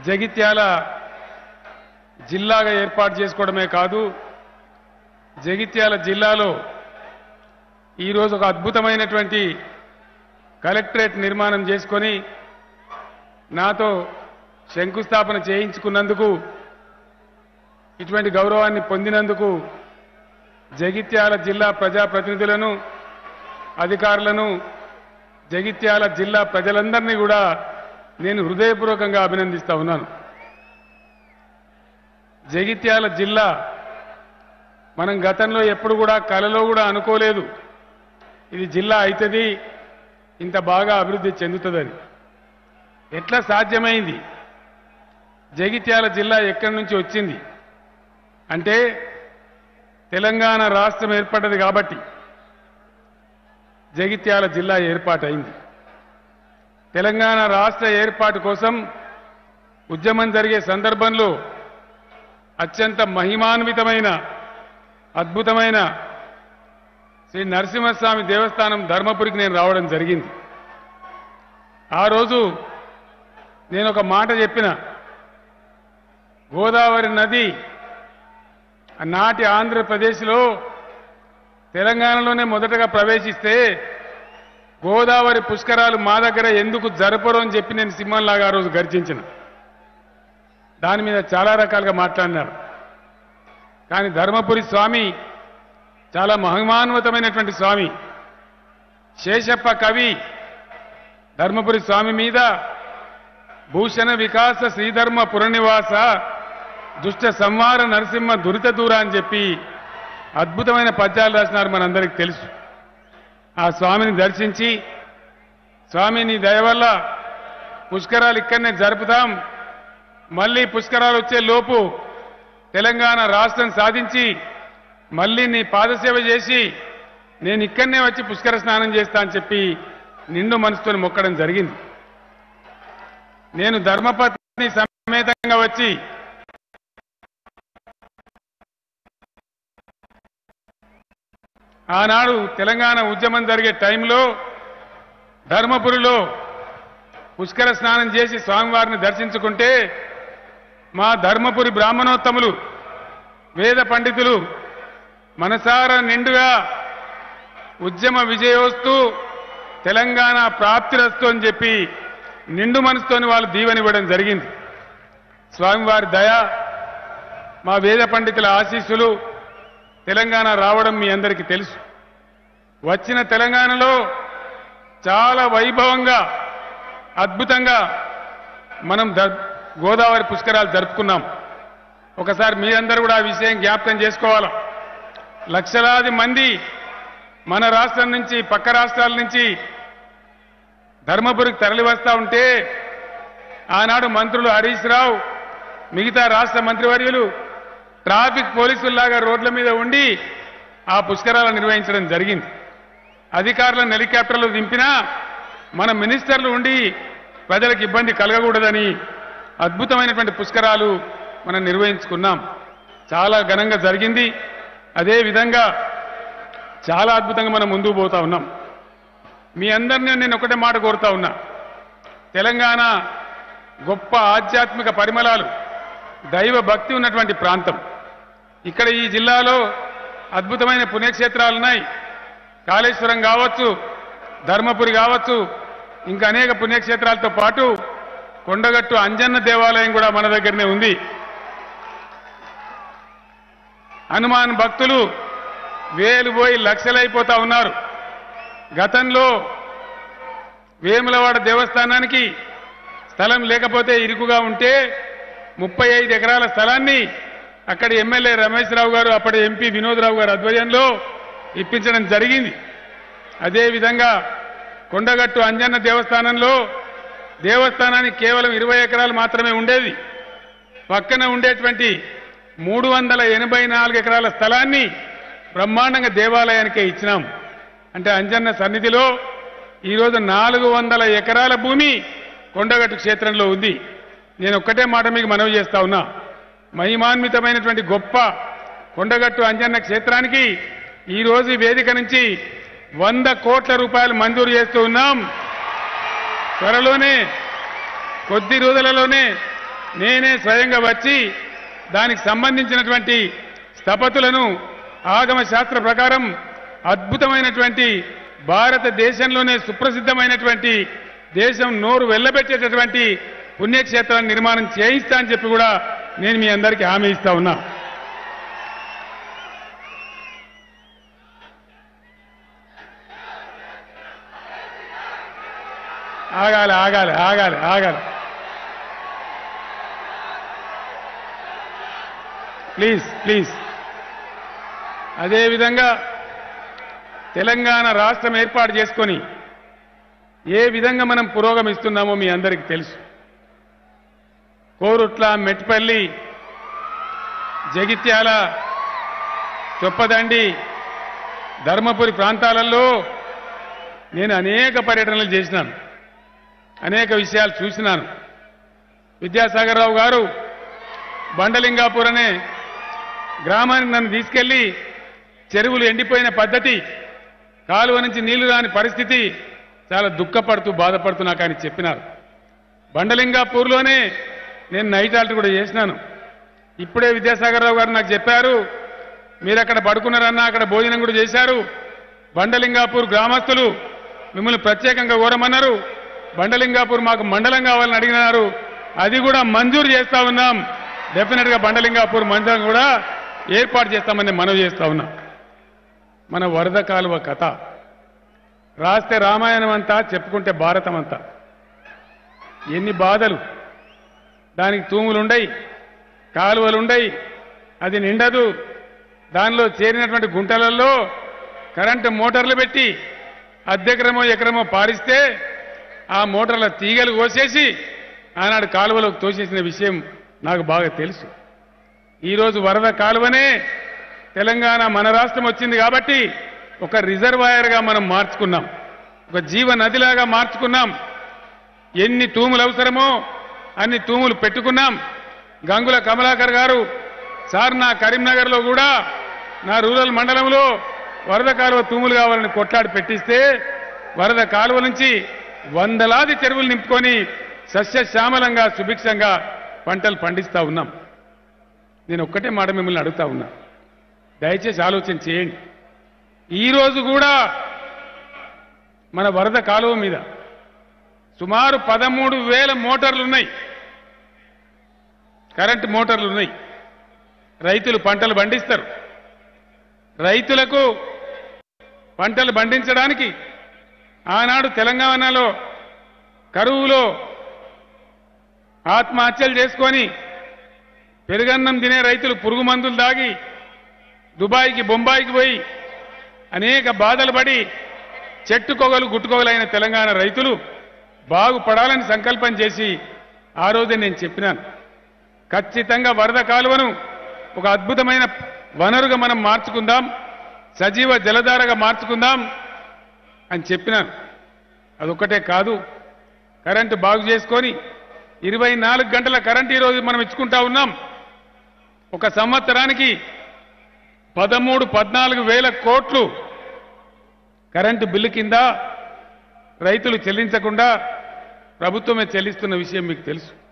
జగిత్యాల జిల్లాగా ఏర్పాటు చేసుకోవడమే కాదు జగిత్యాల జిల్లాలో ఈరోజు ఒక అద్భుతమైనటువంటి కలెక్టరేట్ నిర్మాణం చేసుకొని నాతో శంకుస్థాపన చేయించుకున్నందుకు ఇటువంటి గౌరవాన్ని పొందినందుకు జగిత్యాల జిల్లా ప్రజాప్రతినిధులను అధికారులను జగిత్యాల జిల్లా ప్రజలందరినీ కూడా నేను హృదయపూర్వకంగా అభినందిస్తా ఉన్నాను జగిత్యాల జిల్లా మనం గతంలో ఎప్పుడు కూడా కలలో కూడా అనుకోలేదు ఇది జిల్లా అవుతుంది ఇంత బాగా అభివృద్ధి చెందుతుందని ఎట్లా సాధ్యమైంది జగిత్యాల జిల్లా ఎక్కడి నుంచి వచ్చింది అంటే తెలంగాణ రాష్ట్రం ఏర్పడ్డది కాబట్టి జగిత్యాల జిల్లా ఏర్పాటైంది తెలంగాణ రాష్ట్ర ఏర్పాటు కోసం ఉద్యమం జరిగే సందర్భంలో అత్యంత మహిమాన్వితమైన అద్భుతమైన శ్రీ నరసింహస్వామి దేవస్థానం ధర్మపురికి నేను రావడం జరిగింది ఆ రోజు నేను ఒక మాట చెప్పిన గోదావరి నది నాటి ఆంధ్రప్రదేశ్లో తెలంగాణలోనే మొదటగా ప్రవేశిస్తే గోదావరి పుష్కరాలు మా దగ్గర ఎందుకు జరపరు అని చెప్పి నేను సింహంలాగా ఆ రోజు గర్జించిన దాని మీద చాలా రకాలుగా మాట్లాడినారు కానీ ధర్మపురి స్వామి చాలా మహిమాన్వితమైనటువంటి స్వామి శేషప్ప కవి ధర్మపురి స్వామి మీద భూషణ వికాస శ్రీధర్మ పురనివాస దుష్ట సంహార నరసింహ దురిత దూర అని చెప్పి అద్భుతమైన పద్యాలు రాసినారు మనందరికీ తెలుసు ఆ స్వామిని దర్శించి స్వామి నీ దయ వల్ల పుష్కరాలు ఇక్కడనే జరుపుతాం మళ్ళీ పుష్కరాలు వచ్చే లోపు తెలంగాణ రాష్ట్రం సాధించి మళ్ళీ నీ పాదసేవ చేసి నేను ఇక్కడనే వచ్చి పుష్కర స్నానం చేస్తా అని చెప్పి నిండు మనసుతో మొక్కడం జరిగింది నేను ధర్మపత్ని సమేతంగా వచ్చి ఆనాడు తెలంగాణ ఉద్యమం జరిగే టైంలో ధర్మపురిలో పుష్కర స్నానం చేసి స్వామివారిని దర్శించుకుంటే మా ధర్మపురి బ్రాహ్మణోత్తములు వేద పండితులు మనసార నిండుగా ఉద్యమ విజయోస్తు తెలంగాణ ప్రాప్తిరస్తు అని చెప్పి నిండు మనసుతోని వాళ్ళు దీవెనివ్వడం జరిగింది స్వామివారి దయ మా వేద పండితుల ఆశీస్సులు తెలంగాణ రావడం మీ అందరికీ తెలుసు వచ్చిన తెలంగాణలో చాలా వైభవంగా అద్భుతంగా మనం ద- గోదావరి పుష్కరాలు జరుపుకున్నాం ఒకసారి మీరందరూ కూడా ఆ విషయం జ్ఞాపకం చేసుకోవాలి లక్షలాది మంది మన రాష్ట్రం నుంచి పక్క రాష్ట్రాల నుంచి ధర్మపురికి తరలి వస్తా ఉంటే ఆనాడు మంత్రులు హరీష్ రావు మిగతా రాష్ట్ర మంత్రివర్యులు ట్రాఫిక్ పోలీసుల్లాగా రోడ్ల మీద ఉండి ఆ పుష్కరాలు నిర్వహించడం జరిగింది అధికారులను హెలికాప్టర్లు దింపినా మన మినిస్టర్లు ఉండి ప్రజలకు ఇబ్బంది కలగకూడదని అద్భుతమైనటువంటి పుష్కరాలు మనం నిర్వహించుకున్నాం చాలా ఘనంగా జరిగింది అదే విధంగా చాలా అద్భుతంగా మనం ముందుకు పోతా ఉన్నాం మీ అందరినీ నేను ఒకటే మాట కోరుతా ఉన్నా తెలంగాణ గొప్ప ఆధ్యాత్మిక పరిమళాలు దైవ భక్తి ఉన్నటువంటి ప్రాంతం ఇక్కడ ఈ జిల్లాలో అద్భుతమైన పుణ్యక్షేత్రాలు ఉన్నాయి కాళేశ్వరం కావచ్చు ధర్మపురి కావచ్చు ఇంకా అనేక పుణ్యక్షేత్రాలతో పాటు కొండగట్టు అంజన్న దేవాలయం కూడా మన దగ్గరనే ఉంది హనుమాన్ భక్తులు వేలు పోయి లక్షలైపోతా ఉన్నారు గతంలో వేములవాడ దేవస్థానానికి స్థలం లేకపోతే ఇరుకుగా ఉంటే ముప్పై ఐదు ఎకరాల స్థలాన్ని అక్కడి ఎమ్మెల్యే రమేష్ రావు గారు అప్పటి ఎంపీ వినోద్ రావు గారు ఆధ్వర్యంలో ఇప్పించడం జరిగింది అదేవిధంగా కొండగట్టు అంజన్న దేవస్థానంలో దేవస్థానానికి కేవలం ఇరవై ఎకరాలు మాత్రమే ఉండేది పక్కన ఉండేటువంటి మూడు వందల ఎనభై నాలుగు ఎకరాల స్థలాన్ని బ్రహ్మాండంగా దేవాలయానికే ఇచ్చినాం అంటే అంజన్న సన్నిధిలో ఈరోజు నాలుగు వందల ఎకరాల భూమి కొండగట్టు క్షేత్రంలో ఉంది నేను ఒక్కటే మాట మీకు మనవి చేస్తా ఉన్నా మహిమాన్వితమైనటువంటి గొప్ప కొండగట్టు అంజన్న క్షేత్రానికి ఈ రోజు ఈ వేదిక నుంచి వంద కోట్ల రూపాయలు మంజూరు చేస్తూ ఉన్నాం త్వరలోనే కొద్ది రోజులలోనే నేనే స్వయంగా వచ్చి దానికి సంబంధించినటువంటి స్థపతులను ఆగమ శాస్త్ర ప్రకారం అద్భుతమైనటువంటి భారతదేశంలోనే సుప్రసిద్ధమైనటువంటి దేశం నోరు వెళ్ళబెట్టేటటువంటి పుణ్యక్షేత్రాన్ని నిర్మాణం చేయిస్తా అని చెప్పి కూడా నేను మీ అందరికీ హామీ ఇస్తా ఉన్నా ఆగాలి ఆగాలి ఆగాలి ఆగాలి ప్లీజ్ ప్లీజ్ అదేవిధంగా తెలంగాణ రాష్ట్రం ఏర్పాటు చేసుకొని ఏ విధంగా మనం పురోగమిస్తున్నామో మీ అందరికీ తెలుసు కోరుట్ల మెట్పల్లి జగిత్యాల చొప్పదండి ధర్మపురి ప్రాంతాలలో నేను అనేక పర్యటనలు చేసినాను అనేక విషయాలు చూసినాను విద్యాసాగర్ రావు గారు బండలింగాపూర్ అనే గ్రామానికి నన్ను తీసుకెళ్లి చెరువులు ఎండిపోయిన పద్ధతి కాలువ నుంచి నీళ్లు రాని పరిస్థితి చాలా దుఃఖపడుతూ బాధపడుతూ నాకు ఆయన చెప్పినారు బండలింగాపూర్లోనే నేను నైట్ ఆల్ట్ కూడా చేసినాను ఇప్పుడే విద్యాసాగర్ రావు గారు నాకు చెప్పారు మీరు అక్కడ పడుకున్నారన్నా అక్కడ భోజనం కూడా చేశారు బండలింగాపూర్ గ్రామస్తులు మిమ్మల్ని ప్రత్యేకంగా కోరమన్నారు బండలింగాపూర్ మాకు మండలం కావాలని అడిగినారు అది కూడా మంజూరు చేస్తా ఉన్నాం డెఫినెట్ గా బండలింగాపూర్ మండలం కూడా ఏర్పాటు చేస్తామని మనవి చేస్తా ఉన్నాం మన వరద కాలువ కథ రాస్తే రామాయణం అంతా చెప్పుకుంటే భారతం అంతా ఎన్ని బాధలు దానికి తూములుండయి కాలువలుండయి అది నిండదు దానిలో చేరినటువంటి గుంటలలో కరెంటు మోటార్లు పెట్టి అద్దెకరమో ఎకరమో పారిస్తే ఆ మోటార్ల తీగలు కోసేసి ఆనాడు కాలువలోకి తోసేసిన విషయం నాకు బాగా తెలుసు ఈరోజు వరద కాలువనే తెలంగాణ మన రాష్ట్రం వచ్చింది కాబట్టి ఒక రిజర్వాయర్గా మనం మార్చుకున్నాం ఒక జీవ నదిలాగా మార్చుకున్నాం ఎన్ని తూములు అవసరమో అన్ని తూములు పెట్టుకున్నాం గంగుల కమలాకర్ గారు సార్ నా కరీంనగర్లో కూడా నా రూరల్ మండలంలో వరద కాలువ తూములు కావాలని కొట్లాడి పెట్టిస్తే వరద కాలువ నుంచి వందలాది చెరువులు నింపుకొని సస్యశ్యామలంగా సుభిక్షంగా పంటలు పండిస్తా ఉన్నాం నేను ఒక్కటే మాట మిమ్మల్ని అడుగుతా ఉన్నా దయచేసి ఆలోచన చేయండి ఈరోజు కూడా మన వరద కాలువ మీద సుమారు పదమూడు వేల మోటార్లు ఉన్నాయి కరెంటు మోటార్లు ఉన్నాయి రైతులు పంటలు పండిస్తారు రైతులకు పంటలు పండించడానికి ఆనాడు తెలంగాణలో కరువులో ఆత్మహత్యలు చేసుకొని పెరుగన్నం తినే రైతులు పురుగు మందులు దాగి దుబాయ్కి బొంబాయికి పోయి అనేక బాధలు పడి చెట్టుకొగలు గుట్టుకొగలైన తెలంగాణ రైతులు బాగుపడాలని సంకల్పం చేసి ఆ రోజే నేను చెప్పినాను ఖచ్చితంగా వరద కాలువను ఒక అద్భుతమైన వనరుగా మనం మార్చుకుందాం సజీవ జలధారగా మార్చుకుందాం అని చెప్పినాను అదొక్కటే కాదు కరెంటు బాగు చేసుకొని ఇరవై నాలుగు గంటల కరెంట్ ఈరోజు మనం ఇచ్చుకుంటా ఉన్నాం ఒక సంవత్సరానికి పదమూడు పద్నాలుగు వేల కోట్లు కరెంటు బిల్లు కింద రైతులు చెల్లించకుండా ప్రభుత్వమే చెల్లిస్తున్న విషయం మీకు తెలుసు